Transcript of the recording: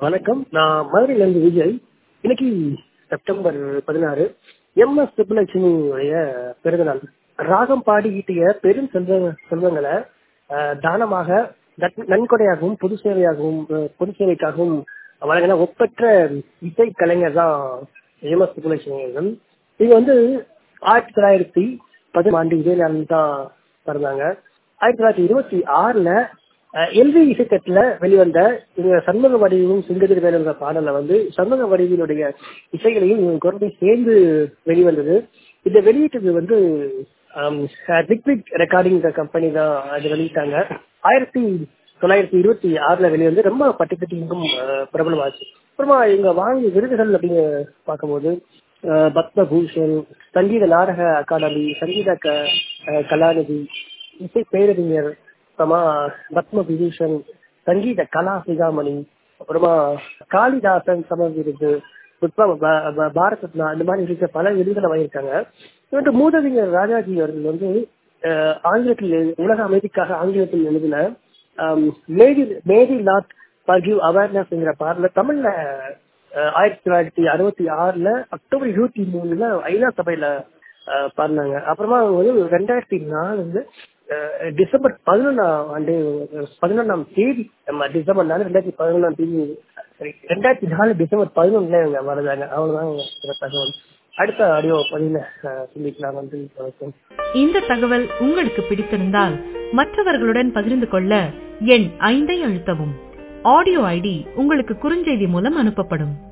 வணக்கம் நான் மதுரையிலிருந்து விஜய் இன்னைக்கு செப்டம்பர் பதினாறு எம் எஸ் சுப்புலட்சுமியுடைய பிறந்தநாள் ராகம் பாடி ஈட்டிய பெரும் செல்வ செல்வங்களை அஹ், தானமாக நன்- நன்கொடையாகவும் பொது சேவையாகவும் அஹ், பொது சேவைக்காகவும் வழங்கின ஒப்பற்ற இசை கலைஞர் தான் எம் எஸ் சுப்புலட்சுமி அவர்கள் இவங்க வந்து ஆயிரத்தி தொள்ளாயிரத்தி பதினாறு ஆண்டு இதே நாளில் தான் பிறந்தாங்க ஆயிரத்தி தொள்ளாயிரத்தி இருபத்தி ஆறுல எல்வி இசைக்கட்டுல வெளிவந்த இவங்க சண்முக வடிவும் சிங்கதிரி வேலுங்கிற பாடல்ல வந்து சண்முக வடிவினுடைய இசைகளையும் இவங்க குரலை சேர்ந்து வெளிவந்தது இந்த வெளியீட்டுக்கு வந்து ரிக்விக் ரெக்கார்டிங் கம்பெனி தான் அது வெளியிட்டாங்க ஆயிரத்தி தொள்ளாயிரத்தி இருபத்தி ஆறுல வெளிவந்து ரொம்ப பட்டி பட்டி இங்கும் அஹ், பிரபலமாச்சு அப்புறமா இவங்க வாங்கிய விருதுகள் அப்படின்னு பார்க்கும்போது அஹ், பத்மபூஷன் சங்கீத நாடக அகாடமி சங்கீத க அஹ், கலாநிதி இசை பேரறிஞர் அப்புறமா பத்ம விபூஷன் சங்கீத கலா சிகாமணி அப்புறமா காளிதாசன் சம விருது புத்ப ப- ப- பாரத் ரத்னா இந்த மாதிரி இருக்க பல விருதுகளை வாங்கியிருக்காங்க இவற்று மூதறிஞர் ராஜாஜி அவர்கள் வந்து அஹ், ஆங்கிலத்தில் எழு- உலக அமைதிக்காக ஆங்கிலத்தில் எழுதின மேடி மேடி நாட் பர்கிவ் அவேர்னஸ்ங்கிற பாடல தமிழ்ல அஹ், ஆயிரத்தி தொள்ளாயிரத்தி அறுபத்தி ஆறுல அக்டோபர் இருபத்தி மூணுல ஐநா சபையில அஹ், பாடினாங்க அப்புறமா அவங்க வந்து ரெண்டாயிரத்தி நாலு வந்து அஹ், டிசம்பர் பதினொன்றாம் ஆண்டு பதினொன்றாம் தேதி நம்ம டிசம்பர் நாலு ரெண்டாயிரத்தி பதினொன்றாம் தேதி சரி ரெண்டாயிரத்தி நாலு டிசம்பர் பதினொன்னுல இவங்க வரதாங்க அவ்வளவுதான் இவங்க சில தகவல் அடுத்த ஆடியோ பதில சொல்லிக்கலாம் வந்து வணக்கம் இந்த தகவல் உங்களுக்கு பிடித்திருந்தால் மற்றவர்களுடன் பகிர்ந்து கொள்ள எண் ஐந்தை அழுத்தவும் ஆடியோ ஐடி உங்களுக்கு குறுஞ்செய்தி மூலம் அனுப்பப்படும்